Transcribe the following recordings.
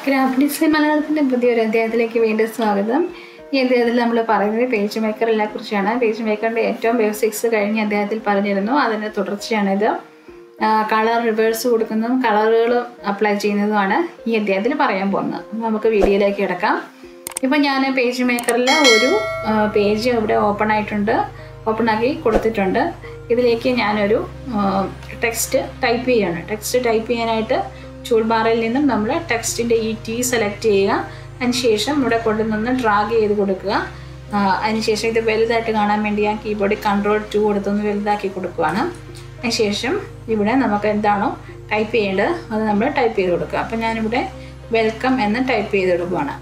graphic design മലയാളത്തിൻ്റെ പുതിയൊരു അധ്യായത്തിലേക്ക് വീണ്ടും സ്വാഗതം ഈ അധ്യായത്തിൽ നമ്മൾ പറയുന്നത് പേജ് മേക്കറിനെ കുറിച്ചാണ് പേജ് മേക്കറിൻ്റെ ഏറ്റവും ബേസിക്സ് കഴിഞ്ഞ അധ്യായത്തിൽ പറഞ്ഞിരുന്നു അതിൻ്റെ തുടർച്ചയാണിത് കളർ റിവേഴ്സ് കൊടുക്കുന്നതും കളറുകൾ അപ്ലൈ ചെയ്യുന്നതുമാണ് ഈ അധ്യായത്തിൽ പറയാൻ പോകുന്നത് അപ്പോൾ നമുക്ക് വീഡിയോയിലേക്ക് കിടക്കാം ഇപ്പം ഞാൻ പേജ് മേക്കറിൽ ഒരു പേജ് ഇവിടെ ഓപ്പൺ ആയിട്ടുണ്ട് ഓപ്പൺ ആക്കി കൊടുത്തിട്ടുണ്ട് ഇതിലേക്ക് ഞാനൊരു ടെക്സ്റ്റ് ടൈപ്പ് ചെയ്യാണ് ടെക്സ്റ്റ് ടൈപ്പ് ചെയ്യാനായിട്ട് ടൂൾ ബാറിൽ നിന്നും നമ്മൾ ടെക്സ്റ്റിൻ്റെ ഈ ടി സെലക്ട് ചെയ്യുക അതിനുശേഷം ഇവിടെ കൊണ്ടുവന്ന് ഡ്രാഗ് ചെയ്ത് കൊടുക്കുക അതിനുശേഷം ഇത് വലുതായിട്ട് കാണാൻ വേണ്ടി ഞാൻ കീബോർഡിൽ കൺട്രോൾ ടു കൊടുത്തൊന്ന് വലുതാക്കി കൊടുക്കുകയാണ് അതിനുശേഷം ഇവിടെ നമുക്ക് എന്താണോ ടൈപ്പ് ചെയ്യേണ്ടത് അത് നമ്മൾ ടൈപ്പ് ചെയ്ത് കൊടുക്കുക അപ്പം ഞാനിവിടെ വെൽക്കം എന്ന് ടൈപ്പ് ചെയ്ത് കൊടുക്കുകയാണ്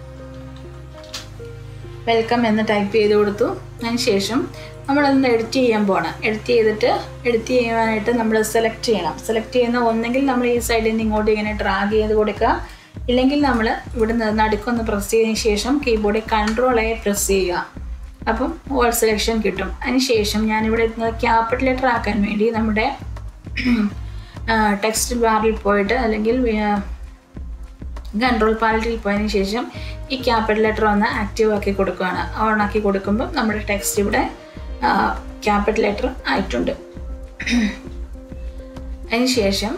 വെൽക്കം എന്ന് ടൈപ്പ് ചെയ്ത് കൊടുത്തു അതിനുശേഷം നമ്മളതൊന്ന് എഡിറ്റ് ചെയ്യാൻ പോകണം എഡിറ്റ് ചെയ്തിട്ട് എഡിറ്റ് ചെയ്യാനായിട്ട് നമ്മൾ സെലക്ട് ചെയ്യണം സെലക്ട് ചെയ്യുന്ന ഒന്നെങ്കിൽ നമ്മൾ ഈ സൈഡിൽ നിന്ന് ഇങ്ങോട്ട് ഇങ്ങനെ ഡ്രാഗ് ചെയ്ത് കൊടുക്കുക ഇല്ലെങ്കിൽ നമ്മൾ ഇവിടെ നിന്ന് നടുക്കൊന്ന് പ്രസ് ചെയ്തതിന് ശേഷം കീബോർഡിൽ കൺട്രോൾ ആയി പ്രസ് ചെയ്യുക അപ്പം ഓൾ സെലക്ഷൻ കിട്ടും അതിനുശേഷം ഞാനിവിടെ ക്യാപിറ്റൽ ലെറ്റർ ആക്കാൻ വേണ്ടി നമ്മുടെ ടെക്സ്റ്റ് ബാറിൽ പോയിട്ട് അല്ലെങ്കിൽ കൺട്രോൾ പാലറ്റിൽ പോയതിന് ശേഷം ഈ ക്യാപിറ്റൽ ലെറ്റർ ഒന്ന് ആക്റ്റീവ് ആക്കി കൊടുക്കുകയാണ് ഓൺ ആക്കി കൊടുക്കുമ്പോൾ നമ്മുടെ ടെക്സ്റ്റ് ഇവിടെ ക്യാപിറ്റൽ ലെറ്റർ ആയിട്ടുണ്ട് അതിന് ശേഷം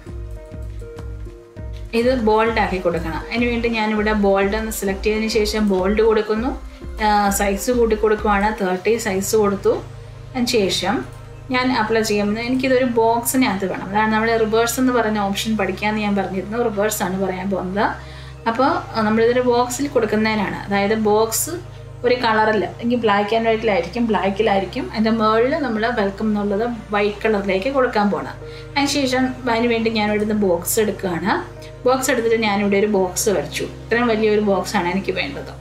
ഇത് ബോൾഡ് ആക്കി കൊടുക്കണം അതിന് വേണ്ടി ഞാനിവിടെ ബോൾഡ് എന്ന് സെലക്ട് ചെയ്തതിന് ശേഷം ബോൾഡ് കൊടുക്കുന്നു സൈസ് കൂട്ടി കൊടുക്കുവാണ് തേർട്ടി സൈസ് കൊടുത്തു അതിന് ശേഷം ഞാൻ അപ്ലൈ ചെയ്യുന്നത് എനിക്കിതൊരു ബോക്സിനകത്ത് വേണം അതാണ് നമ്മൾ റിവേഴ്സ് എന്ന് പറയുന്ന ഓപ്ഷൻ പഠിക്കാമെന്ന് ഞാൻ പറഞ്ഞിരുന്നു റിവേഴ്സ് ആണ് പറയാൻ പോകുന്നത് അപ്പോൾ നമ്മളിതൊരു ബോക്സിൽ കൊടുക്കുന്നതിനാണ് അതായത് ബോക്സ് ഒരു കളറിൽ എങ്കിൽ ബ്ലാക്ക് ആൻഡ് വൈറ്റിലായിരിക്കും ബ്ലാക്കിലായിരിക്കും അതിൻ്റെ മുകളിൽ നമ്മൾ വെൽക്കം എന്നുള്ളത് വൈറ്റ് കളറിലേക്ക് കൊടുക്കാൻ പോകണം അതിനുശേഷം അതിന് വേണ്ടി ഞാൻ ഇവിടുന്ന് ബോക്സ് എടുക്കുകയാണ് ബോക്സ് എടുത്തിട്ട് ഞാനിവിടെ ഒരു ബോക്സ് വരച്ചു ഇത്രയും വലിയൊരു ബോക്സാണ് എനിക്ക് വേണ്ടത്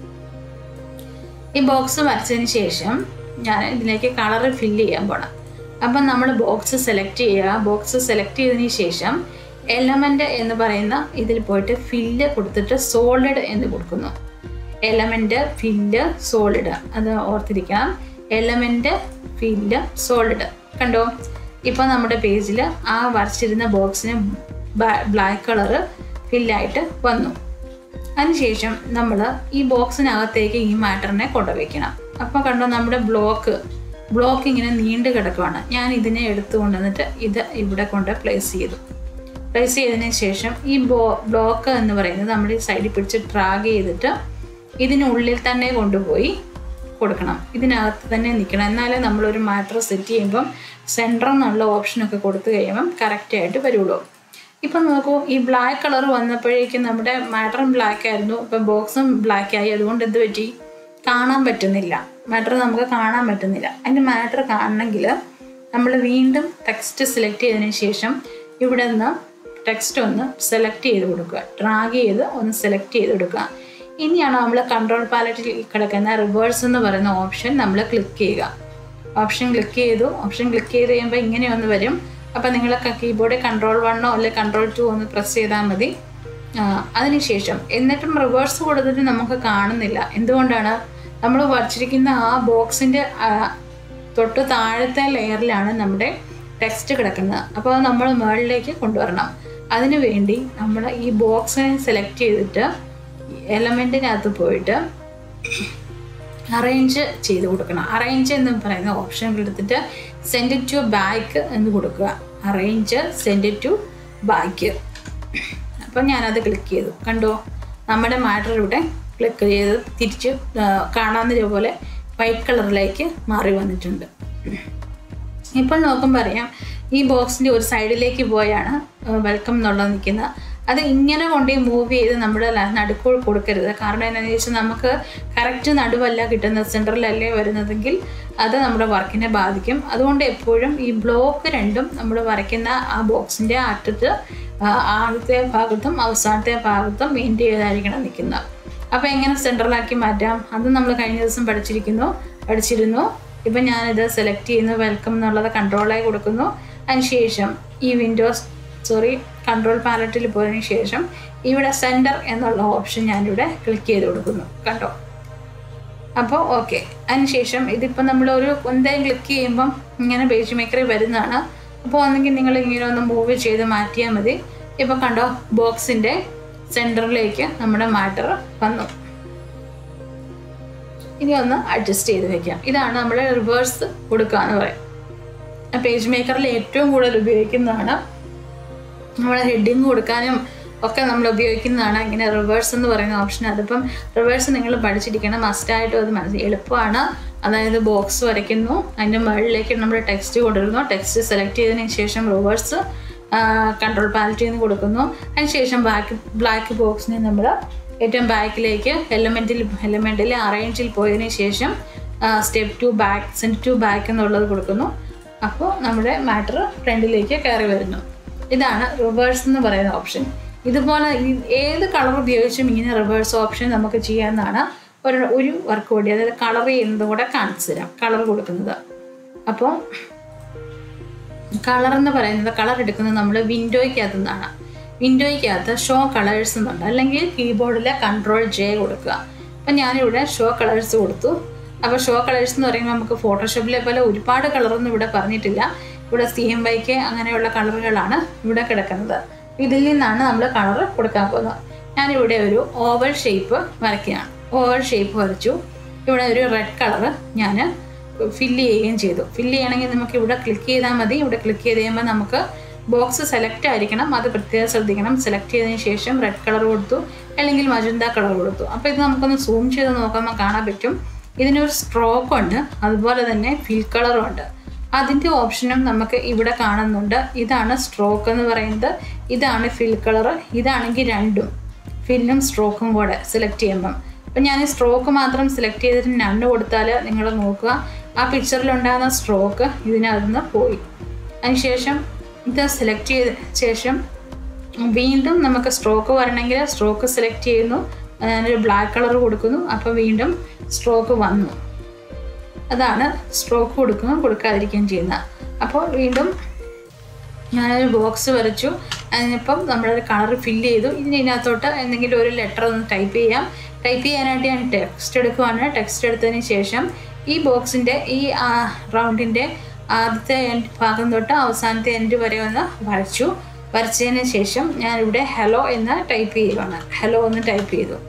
ഈ ബോക്സ് വരച്ചതിന് ശേഷം ഞാൻ ഇതിലേക്ക് കളർ ഫില്ല് ചെയ്യാൻ പോകണം അപ്പം നമ്മൾ ബോക്സ് സെലക്ട് ചെയ്യുക ബോക്സ് സെലക്ട് ചെയ്തതിന് ശേഷം എലമെൻ്റ് എന്ന് പറയുന്ന ഇതിൽ പോയിട്ട് ഫില്ല് കൊടുത്തിട്ട് സോളിഡ് എന്ന് കൊടുക്കുന്നു എലമെൻ്റ് ഫില്ല് സോളിഡ് അത് ഓർത്തിരിക്കണം എലമെൻ്റ് ഫില്ല് സോളിഡ് കണ്ടോ ഇപ്പോൾ നമ്മുടെ പേജിൽ ആ വരച്ചിരുന്ന ബോക്സിന് ബ്ലാക്ക് കളറ് ഫില്ലായിട്ട് വന്നു അതിനുശേഷം നമ്മൾ ഈ ബോക്സിനകത്തേക്ക് ഈ മാറ്ററിനെ കൊണ്ടുവയ്ക്കണം അപ്പോൾ കണ്ടോ നമ്മുടെ ബ്ലോക്ക് ബ്ലോക്ക് ഇങ്ങനെ നീണ്ടു കിടക്കുവാണ് ഞാൻ ഇതിനെ എടുത്തു കൊണ്ടുവന്നിട്ട് ഇത് ഇവിടെ കൊണ്ട് പ്ലേസ് ചെയ്തു പ്ലേസ് ചെയ്തതിന് ശേഷം ഈ ബോ ബ്ലോക്ക് എന്ന് പറയുന്നത് നമ്മൾ ഈ സൈഡിൽ പിടിച്ച് ഡ്രാഗ് ചെയ്തിട്ട് ഇതിനുള്ളിൽ തന്നെ കൊണ്ടുപോയി കൊടുക്കണം ഇതിനകത്ത് തന്നെ നിൽക്കണം എന്നാലേ നമ്മളൊരു മാറ്റർ സെറ്റ് ചെയ്യുമ്പം സെൻറ്റർ എന്നുള്ള ഓപ്ഷനൊക്കെ കൊടുത്തു കഴിയുമ്പം കറക്റ്റായിട്ട് വരുള്ളൂ ഇപ്പം നോക്കൂ ഈ ബ്ലാക്ക് കളർ വന്നപ്പോഴേക്കും നമ്മുടെ മാറ്ററും ബ്ലാക്ക് ആയിരുന്നു ഇപ്പം ബോക്സും ബ്ലാക്ക് ആയി അതുകൊണ്ട് എന്ത് പറ്റി കാണാൻ പറ്റുന്നില്ല മാറ്റർ നമുക്ക് കാണാൻ പറ്റുന്നില്ല അതിൻ്റെ മാറ്റർ കാണണമെങ്കിൽ നമ്മൾ വീണ്ടും ടെക്സ്റ്റ് സെലക്ട് ചെയ്തതിന് ശേഷം ഇവിടെ നിന്ന് ടെക്സ്റ്റ് ഒന്ന് സെലക്ട് ചെയ്ത് കൊടുക്കുക ഡ്രാഗ് ചെയ്ത് ഒന്ന് സെലക്ട് ചെയ്ത് കൊടുക്കുക ഇനിയാണ് നമ്മൾ കൺട്രോൾ പാലറ്റിൽ കിടക്കുന്ന റിവേഴ്സ് എന്ന് പറയുന്ന ഓപ്ഷൻ നമ്മൾ ക്ലിക്ക് ചെയ്യുക ഓപ്ഷൻ ക്ലിക്ക് ചെയ്തു ഓപ്ഷൻ ക്ലിക്ക് ചെയ്ത് കഴിയുമ്പോൾ ഇങ്ങനെ ഒന്ന് വരും അപ്പോൾ നിങ്ങൾ കീബോർഡിൽ കൺട്രോൾ വണ്ണോ അല്ലെങ്കിൽ കൺട്രോൾ ടു ഒന്ന് പ്രസ് ചെയ്താൽ മതി അതിനുശേഷം എന്നിട്ടും റിവേഴ്സ് കൊടുത്തിട്ട് നമുക്ക് കാണുന്നില്ല എന്തുകൊണ്ടാണ് നമ്മൾ വരച്ചിരിക്കുന്ന ആ ബോക്സിൻ്റെ തൊട്ട് താഴത്തെ ലെയറിലാണ് നമ്മുടെ ടെക്സ്റ്റ് കിടക്കുന്നത് അപ്പോൾ അത് നമ്മൾ മുകളിലേക്ക് കൊണ്ടുവരണം അതിനു വേണ്ടി നമ്മൾ ഈ ബോക്സിനെ സെലക്ട് ചെയ്തിട്ട് എലമെൻറ്റിനകത്ത് പോയിട്ട് അറേഞ്ച് ചെയ്ത് കൊടുക്കണം അറേഞ്ച് എന്ന് പറയുന്ന ഓപ്ഷൻ എടുത്തിട്ട് സെൻഡ് ടു ബാക്ക് എന്ന് കൊടുക്കുക അറേഞ്ച് സെൻഡ് ടു ബാക്ക് അപ്പം ഞാനത് ക്ലിക്ക് ചെയ്തു കണ്ടോ നമ്മുടെ മാറ്റർ ഇവിടെ ക്ലിക്ക് ചെയ്ത് തിരിച്ച് കാണാവുന്ന പോലെ വൈറ്റ് കളറിലേക്ക് മാറി വന്നിട്ടുണ്ട് ഇപ്പോൾ നോക്കുമ്പോൾ അറിയാം ഈ ബോക്സിൻ്റെ ഒരു സൈഡിലേക്ക് പോയാണ് വെൽക്കം എന്നുള്ളത് നിൽക്കുന്നത് അത് ഇങ്ങനെ കൊണ്ട് മൂവ് ചെയ്ത് നമ്മുടെ നടുക്കോൾ കൊടുക്കരുത് കാരണം എന്താണെന്ന് വെച്ചാൽ നമുക്ക് കറക്റ്റ് നടുവല്ല കിട്ടുന്നത് സെൻറ്ററിലല്ലേ വരുന്നതെങ്കിൽ അത് നമ്മുടെ വർക്കിനെ ബാധിക്കും അതുകൊണ്ട് എപ്പോഴും ഈ ബ്ലോക്ക് രണ്ടും നമ്മൾ വരയ്ക്കുന്ന ആ ബോക്സിൻ്റെ അറ്റത്ത് ആദ്യത്തെ ഭാഗത്തും അവസാനത്തെ ഭാഗത്തും മെയിൻറ്റെയിൻ ചെയ്തായിരിക്കണം നിൽക്കുന്നത് അപ്പോൾ എങ്ങനെ സെൻട്രലാക്കി മാറ്റാം അത് നമ്മൾ കഴിഞ്ഞ ദിവസം പഠിച്ചിരിക്കുന്നു പഠിച്ചിരുന്നു ഇപ്പം ഞാനിത് സെലക്ട് ചെയ്യുന്നു വെൽക്കം എന്നുള്ളത് കൺട്രോളായി കൊടുക്കുന്നു അതിനുശേഷം ഈ വിൻഡോസ് സോറി കൺട്രോൾ പാലറ്റിൽ പോയതിനു ശേഷം ഇവിടെ സെൻറ്റർ എന്നുള്ള ഓപ്ഷൻ ഞാനിവിടെ ക്ലിക്ക് ചെയ്ത് കൊടുക്കുന്നു കണ്ടോ അപ്പോൾ ഓക്കെ അതിനുശേഷം ഇതിപ്പോൾ നമ്മൾ ഒരു എന്തെങ്കിലും ക്ലിക്ക് ചെയ്യുമ്പം ഇങ്ങനെ പേജ് മേക്കറിൽ വരുന്നതാണ് അപ്പോൾ ഒന്നെങ്കിൽ നിങ്ങൾ ഇങ്ങനെ ഒന്ന് മൂവ് ചെയ്ത് മാറ്റിയാൽ മതി ഇപ്പോൾ കണ്ടോ ബോക്സിൻ്റെ സെൻറ്ററിലേക്ക് നമ്മുടെ മാറ്റർ വന്നു ഇനി ഒന്ന് അഡ്ജസ്റ്റ് ചെയ്ത് വെക്കാം ഇതാണ് നമ്മൾ റിവേഴ്സ് കൊടുക്കുക എന്ന് പറയും പേജ് മേക്കറിൽ ഏറ്റവും കൂടുതൽ ഉപയോഗിക്കുന്നതാണ് നമ്മൾ ഹെഡിങ് കൊടുക്കാനും ഒക്കെ നമ്മൾ ഉപയോഗിക്കുന്നതാണ് ഇങ്ങനെ റിവേഴ്സ് എന്ന് പറയുന്ന ഓപ്ഷൻ അതിപ്പം റിവേഴ്സ് നിങ്ങൾ പഠിച്ചിരിക്കണം മസ്റ്റായിട്ടും അത് മനസ്സിൽ എളുപ്പമാണ് അതായത് ബോക്സ് വരയ്ക്കുന്നു അതിൻ്റെ മുകളിലേക്ക് നമ്മൾ ടെക്സ്റ്റ് കൊണ്ടുവരുന്നു ടെക്സ്റ്റ് സെലക്ട് ചെയ്തതിന് ശേഷം റിവേഴ്സ് കൺട്രോൾ പാലറ്റിൽ നിന്ന് കൊടുക്കുന്നു അതിനുശേഷം ബാക്ക് ബ്ലാക്ക് ബോക്സിനെ നമ്മൾ ഏറ്റവും ബാക്കിലേക്ക് എലമെൻറ്റിൽ എലമെൻറ്റിൽ അറേഞ്ചിൽ പോയതിന് ശേഷം step to back send to back എന്നുള്ളത് കൊടുക്കുന്നു അപ്പോൾ നമ്മുടെ മാറ്റർ ഫ്രണ്ടിലേക്ക് കയറി വരുന്നു ഇതാണ് റിവേഴ്സ് എന്ന് പറയുന്ന ഓപ്ഷൻ ഇതുപോലെ ഈ- ഏത് കളർ ഉപയോഗിച്ചും ഇങ്ങനെ റിവേഴ്സ് ഓപ്ഷൻ നമുക്ക് ചെയ്യാവുന്നതാണ് ഒരു ഒരു വർക്ക് കൂടി അതായത് കളർ ചെയ്യുന്നത് കൂടെ കാണിച്ചു തരാം കളർ കൊടുക്കുന്നത് അപ്പോൾ കളർ എന്ന് പറയുന്നത് കളർ എടുക്കുന്നത് നമ്മൾ വിൻഡോയ്ക്കകത്തു നിന്നാണ് വിൻഡോയ്ക്കകത്ത് ഷോ കളേഴ്സ് എന്നുണ്ട് അല്ലെങ്കിൽ കീബോർഡിലെ കൺട്രോൾ ജെ കൊടുക്കുക അപ്പം ഞാനിവിടെ ഷോ കളേഴ്സ് കൊടുത്തു അപ്പോൾ ഷോ കളേഴ്സ് എന്ന് പറയുമ്പോൾ നമുക്ക് ഫോട്ടോഷോപ്പിലെ പോലെ ഒരുപാട് കളറൊന്നും ഇവിടെ പറഞ്ഞിട്ടില്ല ഇവിടെ സി എം വൈക്ക് അങ്ങനെയുള്ള കളറുകളാണ് ഇവിടെ കിടക്കുന്നത് ഇതിൽ നിന്നാണ് നമ്മൾ കളർ കൊടുക്കാൻ പോകുന്നത് ഞാനിവിടെ ഒരു ഓവൽ ഷേപ്പ് വരയ്ക്കുകയാണ് ഓവൽ ഷേപ്പ് വരച്ചു ഇവിടെ ഒരു റെഡ് കളർ ഞാൻ ഫില്ല് ചെയ്യുകയും ചെയ്തു ഫില്ല് ചെയ്യണമെങ്കിൽ നമുക്ക് ഇവിടെ ക്ലിക്ക് ചെയ്താൽ മതി ഇവിടെ ക്ലിക്ക് ചെയ്ത് കഴിയുമ്പോൾ നമുക്ക് ബോക്സ് സെലക്ട് ആയിരിക്കണം അത് പ്രത്യേകം ശ്രദ്ധിക്കണം സെലക്ട് ചെയ്തതിന് ശേഷം റെഡ് കളർ കൊടുത്തു അല്ലെങ്കിൽ മജന്ത കളർ കൊടുത്തു അപ്പോൾ ഇത് നമുക്കൊന്ന് സൂം ചെയ്ത് നോക്കുമ്പോൾ കാണാൻ പറ്റും ഇതിനൊരു സ്ട്രോക്ക് ഉണ്ട് അതുപോലെ തന്നെ ഫിൽ കളറും ഉണ്ട് അതിൻ്റെ ഓപ്ഷനും നമുക്ക് ഇവിടെ കാണുന്നുണ്ട് ഇതാണ് സ്ട്രോക്ക് എന്ന് പറയുന്നത് ഇതാണ് ഫിൽ കളർ ഇതാണെങ്കിൽ രണ്ടും ഫില്ലും സ്ട്രോക്കും കൂടെ സെലക്ട് ചെയ്യുമ്പം അപ്പം ഞാൻ സ്ട്രോക്ക് മാത്രം സെലക്ട് ചെയ്തിട്ട് രണ്ട് കൊടുത്താൽ നിങ്ങൾ നോക്കുക ആ പിക്ചറിലുണ്ടാകുന്ന സ്ട്രോക്ക് ഇതിനകത്ത് നിന്ന് പോയി അതിനുശേഷം ഇത് സെലക്ട് ചെയ്ത ശേഷം വീണ്ടും നമുക്ക് സ്ട്രോക്ക് വരണമെങ്കിൽ സ്ട്രോക്ക് സെലക്ട് ചെയ്യുന്നു ഞാനൊരു ബ്ലാക്ക് കളർ കൊടുക്കുന്നു അപ്പോൾ വീണ്ടും സ്ട്രോക്ക് വന്നു അതാണ് സ്ട്രോക്ക് കൊടുക്കുന്നു കൊടുക്കാതിരിക്കുകയും ചെയ്യുന്നത് അപ്പോൾ വീണ്ടും ഞാനൊരു ബോക്സ് വരച്ചു അതിനിപ്പം നമ്മളൊരു കളർ ഫില്ല് ചെയ്തു ഇനി ഇതിനകത്തോട്ട് എന്തെങ്കിലും ഒരു ലെറ്റർ ഒന്ന് ടൈപ്പ് ചെയ്യാം ടൈപ്പ് ചെയ്യാനായിട്ട് ഞാൻ ടെക്സ്റ്റ് എടുക്കുവാണ് ടെക്സ്റ്റ് എടുത്തതിന് ശേഷം ഈ ബോക്സിൻ്റെ ഈ റൗണ്ടിൻ്റെ ആദ്യത്തെ end ഭാഗം തൊട്ട് അവസാനത്തെ എൻഡ് വരെ ഒന്ന് വരച്ചു വരച്ചതിന് ശേഷം ഞാനിവിടെ ഹലോ എന്ന് ടൈപ്പ് ചെയ്യുവാണ് ഹലോ എന്ന് ടൈപ്പ് ചെയ്തു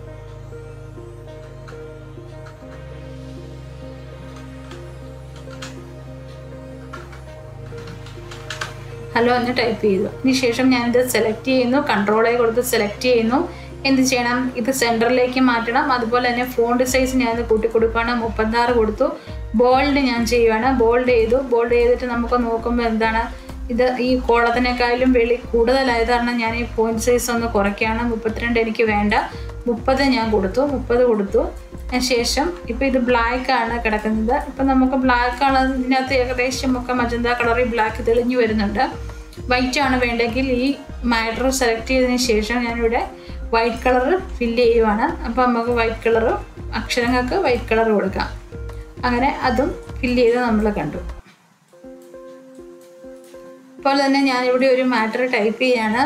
ഹലോ എന്ന് ടൈപ്പ് ചെയ്തു അതിനുശേഷം ഞാനിത് സെലക്ട് ചെയ്യുന്നു കൺട്രോളെ കൊടുത്ത് സെലക്ട് ചെയ്യുന്നു എന്ത് ചെയ്യണം ഇത് സെൻറ്ററിലേക്ക് മാറ്റണം അതുപോലെ തന്നെ ഫോണ്ട് സൈസ് ഞാനത് കൂട്ടി കൊടുക്കുകയാണ് മുപ്പത്താറ് കൊടുത്തു ബോൾഡ് ഞാൻ ചെയ്യുവാണ് ബോൾഡ് ചെയ്തു ബോൾഡ് ചെയ്തിട്ട് നമുക്ക് നോക്കുമ്പോൾ എന്താണ് ഇത് ഈ കോളത്തിനേക്കാളും വെളി കൂടുതലായത് കാരണം ഞാൻ ഈ പോയിന്റ് സൈസ് ഒന്ന് കുറയ്ക്കുകയാണ് മുപ്പത്തിരണ്ട് എനിക്ക് വേണ്ട മുപ്പത് ഞാൻ കൊടുത്തു മുപ്പത് കൊടുത്തു അതിന് ശേഷം ഇപ്പോൾ ഇത് ബ്ലാക്ക് ആണ് കിടക്കുന്നത് ഇപ്പം നമുക്ക് ബ്ലാക്ക് ആണ് ഇതിനകത്ത് ഏകദേശം ഒക്കെ മജന്ത കളറിൽ ബ്ലാക്ക് തെളിഞ്ഞു വരുന്നുണ്ട് വൈറ്റ് ആണ് വേണ്ടെങ്കിൽ ഈ മാറ്റർ സെലക്ട് ചെയ്തതിന് ശേഷം ഞാനിവിടെ വൈറ്റ് കളർ ഫില്ല് ചെയ്യുവാണ് അപ്പോൾ നമുക്ക് വൈറ്റ് കളർ അക്ഷരങ്ങൾക്ക് വൈറ്റ് കളർ കൊടുക്കാം അങ്ങനെ അതും ഫില്ല് ചെയ്ത് നമ്മൾ കണ്ടു അപ്പോൾ തന്നെ ഞാനിവിടെ ഒരു മാറ്റർ ടൈപ്പ് ചെയ്യാണ്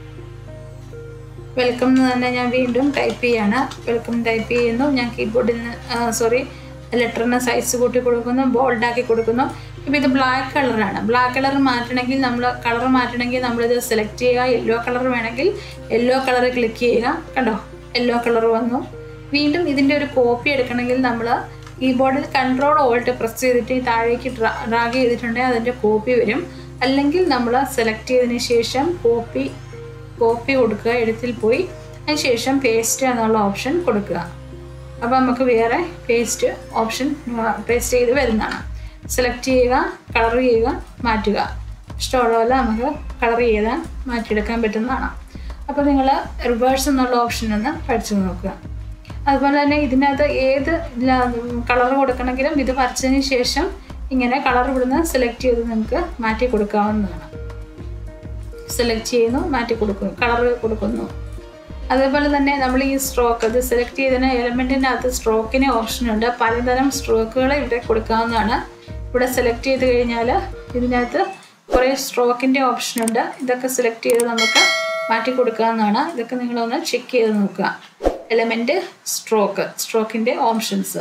വെൽക്കം എന്ന് തന്നെ ഞാൻ വീണ്ടും ടൈപ്പ് ചെയ്യാണ് വെൽക്കം ടൈപ്പ് ചെയ്യുന്നു ഞാൻ കീബോർഡിൽ നിന്ന് സോറി ലെറ്ററിന് സൈസ് കൂട്ടി കൊടുക്കുന്നു ബോൾഡാക്കി കൊടുക്കുന്നു ഇപ്പോൾ ഇത് ബ്ലാക്ക് കളറാണ് ബ്ലാക്ക് കളർ മാറ്റണമെങ്കിൽ നമ്മൾ കളർ മാറ്റണമെങ്കിൽ നമ്മളിത് സെലക്ട് ചെയ്യുക യെല്ലോ കളർ വേണമെങ്കിൽ യെല്ലോ കളർ ക്ലിക്ക് ചെയ്യുക കണ്ടോ യെല്ലോ കളർ വന്നു വീണ്ടും ഇതിൻ്റെ ഒരു കോപ്പി എടുക്കണമെങ്കിൽ നമ്മൾ കീബോർഡിൽ കൺട്രോൾ ഓൾട്ട് പ്രസ് ചെയ്തിട്ട് ഈ താഴേക്ക് ഡ്രാഗ് ചെയ്തിട്ടുണ്ടെങ്കിൽ അതിൻ്റെ കോപ്പി വരും അല്ലെങ്കിൽ നമ്മൾ സെലക്ട് ചെയ്തതിന് ശേഷം കോപ്പി കോപ്പി കൊടുക്കുക എഴുത്തിൽ പോയി അതിനുശേഷം പേസ്റ്റ് എന്നുള്ള ഓപ്ഷൻ കൊടുക്കുക അപ്പോൾ നമുക്ക് വേറെ പേസ്റ്റ് ഓപ്ഷൻ പേസ്റ്റ് ചെയ്ത് വരുന്നതാണ് സെലക്ട് ചെയ്യുക കളർ ചെയ്യുക മാറ്റുക ഇഷ്ടമുള്ള പോലെ നമുക്ക് കളർ ചെയ്ത് മാറ്റിയെടുക്കാൻ പറ്റുന്നതാണ് അപ്പോൾ നിങ്ങൾ റിവേഴ്സ് എന്നുള്ള ഓപ്ഷൻ ഒന്ന് പഠിച്ചു നോക്കുക അതുപോലെ തന്നെ ഇതിനകത്ത് ഏത് കളർ കൊടുക്കണമെങ്കിലും ഇത് വരച്ചതിന് ശേഷം ഇങ്ങനെ കളർ ഇവിടുന്ന് സെലക്ട് ചെയ്ത് നിങ്ങൾക്ക് മാറ്റി കൊടുക്കാവുന്നതാണ് സെലക്ട് ചെയ്യുന്നു മാറ്റി കൊടുക്കുന്നു കളർ കൊടുക്കുന്നു അതേപോലെ തന്നെ നമ്മൾ ഈ സ്ട്രോക്ക് അത് സെലക്ട് ചെയ്തതിന് എലമെൻറ്റിൻ്റെ അകത്ത് സ്ട്രോക്കിന് ഓപ്ഷനുണ്ട് പലതരം സ്ട്രോക്കുകൾ ഇവിടെ കൊടുക്കാവുന്നതാണ് ഇവിടെ സെലക്ട് ചെയ്ത് കഴിഞ്ഞാൽ ഇതിനകത്ത് കുറേ സ്ട്രോക്കിൻ്റെ ഓപ്ഷനുണ്ട് ഇതൊക്കെ സെലക്ട് ചെയ്ത് നമുക്ക് മാറ്റി കൊടുക്കാവുന്നതാണ് ഇതൊക്കെ നിങ്ങളൊന്ന് ചെക്ക് ചെയ്ത് നോക്കുക എലമെൻറ്റ് സ്ട്രോക്ക് സ്ട്രോക്കിൻ്റെ ഓപ്ഷൻസ്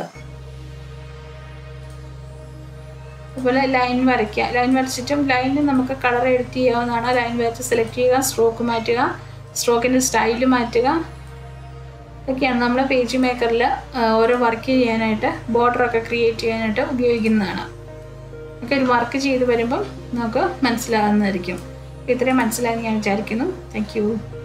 അതുപോലെ ലൈൻ വരയ്ക്കുക ലൈൻ വരച്ചിട്ടും ലൈനിൽ നമുക്ക് കളർ എഡിറ്റ് ചെയ്യാവുന്നതാണ് ലൈൻ വരച്ച് സെലക്ട് ചെയ്യുക സ്ട്രോക്ക് മാറ്റുക സ്ട്രോക്കിൻ്റെ സ്റ്റൈല് മാറ്റുക ഇതൊക്കെയാണ് നമ്മുടെ പേജ് മേക്കറിൽ ഓരോ വർക്ക് ചെയ്യാനായിട്ട് ബോർഡറൊക്കെ ക്രിയേറ്റ് ചെയ്യാനായിട്ട് ഉപയോഗിക്കുന്നതാണ് ഒക്കെ ഒരു വർക്ക് ചെയ്ത് വരുമ്പം നമുക്ക് മനസ്സിലാകുന്നതായിരിക്കും ഇത്രയും മനസ്സിലായി ഞാൻ വിചാരിക്കുന്നു താങ്ക് യു